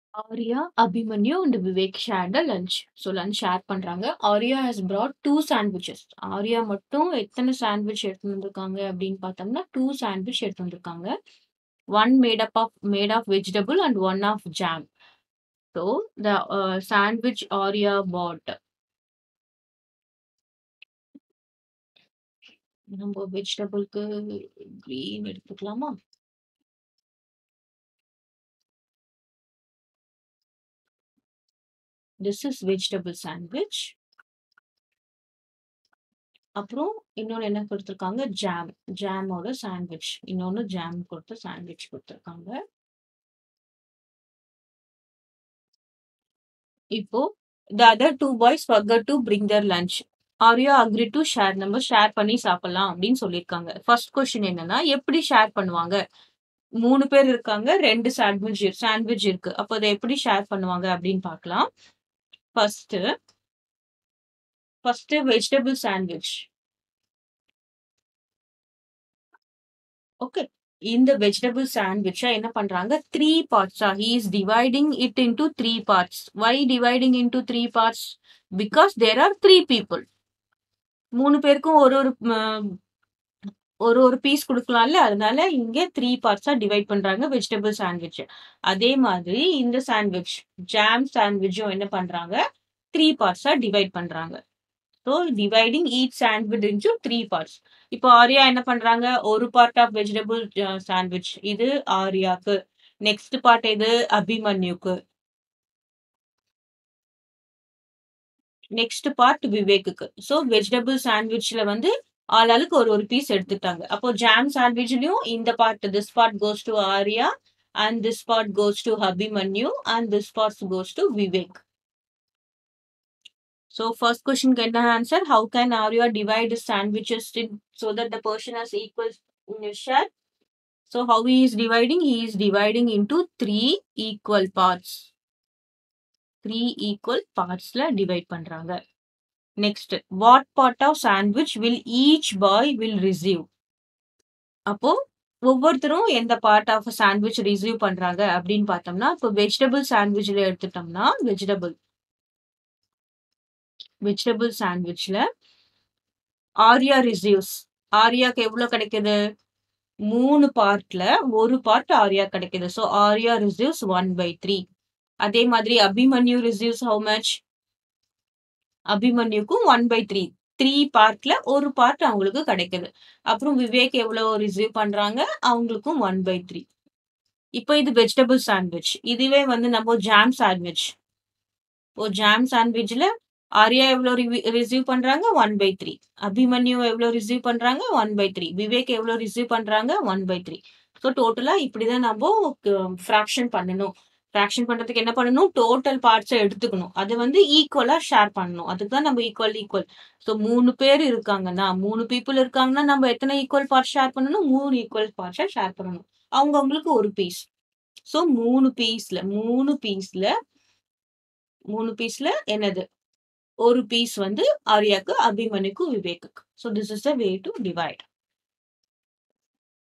Arya, Abhimanyu and Vivek shared a lunch. So lunch share பண்றாங்க. Arya has brought 2 sandwiches. Arya மட்டும் எத்தன sandwich எடுத்துட்டு வந்திருக்காங்க அப்படின்னு பார்த்தோம்னா, 2 சாண்ட்விச் எடுத்துட்டு வந்திருக்காங்க. 1 made up of made of vegetable and 1 of jam. So the a sandwich Arya bought. நம்ப வெஜிடபிள்க்கு கிரீன் எடுத்துக்கலாமா? This is vegetable sandwich. அப்புறம் இன்னொன்னு என்ன குடுத்துருக்காங்க? ஜாம். ஜாமோட சாண்ட்விச். இன்னொன்னு ஜாம் குடுத்த சாண்ட்விச் குடுத்துருக்காங்க. இப்போ the other 2 boys forgot to bring their lunch. Arya agreed to share. நம்ம ஷேர் பண்ணி சாப்பிடலாம் அப்படின்னு சொல்லியிருக்காங்க. ஃபர்ஸ்ட் கொஸ்டின் என்னன்னா, எப்படி ஷேர் பண்ணுவாங்க? 3 பேர் இருக்காங்க. 2 சாண்ட்விச் சாண்ட்விச் இருக்கு. அப்போ அத எப்படி ஷேர் பண்ணுவாங்க அப்படின்னு பார்க்கலாம். First first vegetable sandwich. Okay. இந்த வெஜிடபிள் சாண்ட்விச்ச என்ன பண்றாங்க? 3 பார்ட்ஸா he is dividing it into 3 parts. Why dividing into 3 parts? Because there are 3 people. 3 பேருக்கும் ஒரு ஒரு ம ஒரு ஒரு பீஸ் குடுக்கலாம்ல. அதனால இங்க 3 பார்ட்ஸா டிவைட் பண்றாங்க வெஜிடபிள் சாண்ட்விச்ச. அதே மாதிரி இந்த சாண்ட்விச் ஜாம் சாண்ட்விச்சும் என்ன பண்றாங்க? 3 பார்ட்ஸா டிவைட் பண்றாங்க. So dividing each sandwich into 3 parts. இப்போ ஆர்யா என்ன பண்றாங்க? ஒரு part of vegetable a sandwich. இது ஆர்யாக்கு. நெக்ஸ்ட் பார்ட் எது? அபிமன்யுக்கு. நெக்ஸ்ட் பார்ட் விவேக்குக்கு. ஸோ வெஜிடபிள் சாண்ட்விச்ல வந்து ஆளாளுக்கு ஒரு ஒரு பீஸ் எடுத்துட்டாங்க. அப்போ ஜாம் சாண்ட்விச்லயும் இந்த part this part goes to Arya and this part goes to Abhimanyu and this part goes to Vivek. So first question get the answer. How can Arya divide his sandwiches in, so that the portion has equal in his share? So how he is dividing? He is dividing into 3 equal parts. 3 equal partsல divide பண்றாங்க. Next, what part of sandwich will each boy will receive? அப்போ ஒவ்வொருத்தரும் எந்த part of sandwich receive பண்றாங்க அப்படின்னு பார்த்தோம்னா, இப்போ vegetable சாண்ட்விச்ல எடுத்துட்டோம்னா வெஜிடபிள் வெஜிடபிள் சாண்ட்விச்ல ஆர்யா ரிசீவ்ஸ். ஆர்யாக்கு எவ்வளோ கிடைக்குது? 3 பார்ட்ல 1 பார்ட் ஆர்யா கிடைக்குது. So Arya receives 1/3. அதே மாதிரி அபிமன்யு ரிசீவ்ஸ் ஹவ் மச்? அபிமன்யுக்கும் 1/3. 3 பார்ட்ல 1 பார்ட் அவங்களுக்கு கிடைக்குது. அப்புறம் விவேக் எவ்வளோ ரிசீவ் பண்றாங்க? அவங்களுக்கும் 1/3. இப்போ இது வெஜிடபிள் சாண்ட்விச். இதுவே வந்து நம்ம ஜாம் சாண்ட்விச். இப்போ ஜாம் சாண்ட்விச்ல ஆர்யா எவ்வளோ ரிவி ரிசீவ் பண்றாங்க? 1/3. அபிமன்யு எவ்வளோ ரிசீவ் பண்றாங்க? 1/3. விவேக் எவ்வளோ ரிசீவ் பண்றாங்க? 1/3. ஸோ டோட்டலா இப்படிதான் நம்போ க ஃபிராக்ஷன் பண்ணணும். ஃபிராக்ஷன் பண்றதுக்கு என்ன பண்ணணும்? டோட்டல் பார்ட்ஸ எடுத்துக்கணும். அத வந்து ஈக்குவலா ஷேர் பண்ணணும். அதுக்கு தான் நம்ம ஈக்குவல் ஈக்குவல். ஸோ 3 பேர் இருக்காங்கன்னா, 3 பீப்பிள் இருக்காங்கன்னா, நம்ம எத்தன ஈக்குவல் பார்ட்ஸ் ஷேர் பண்ணணும்? 3 ஈக்குவல் பார்ட்ஸா ஷேர் பண்ணணும். அவங்க அவங்களுக்கு 1 பீஸ். ஸோ 3 பீஸ்ல 3 பீஸ்ல 3 பீஸ்ல என்னது? 1 பீஸ் வந்து ஆர்யாக்கு, அபிமன்யுக்கு, விவேக்குக்கு. So this is the way to divide.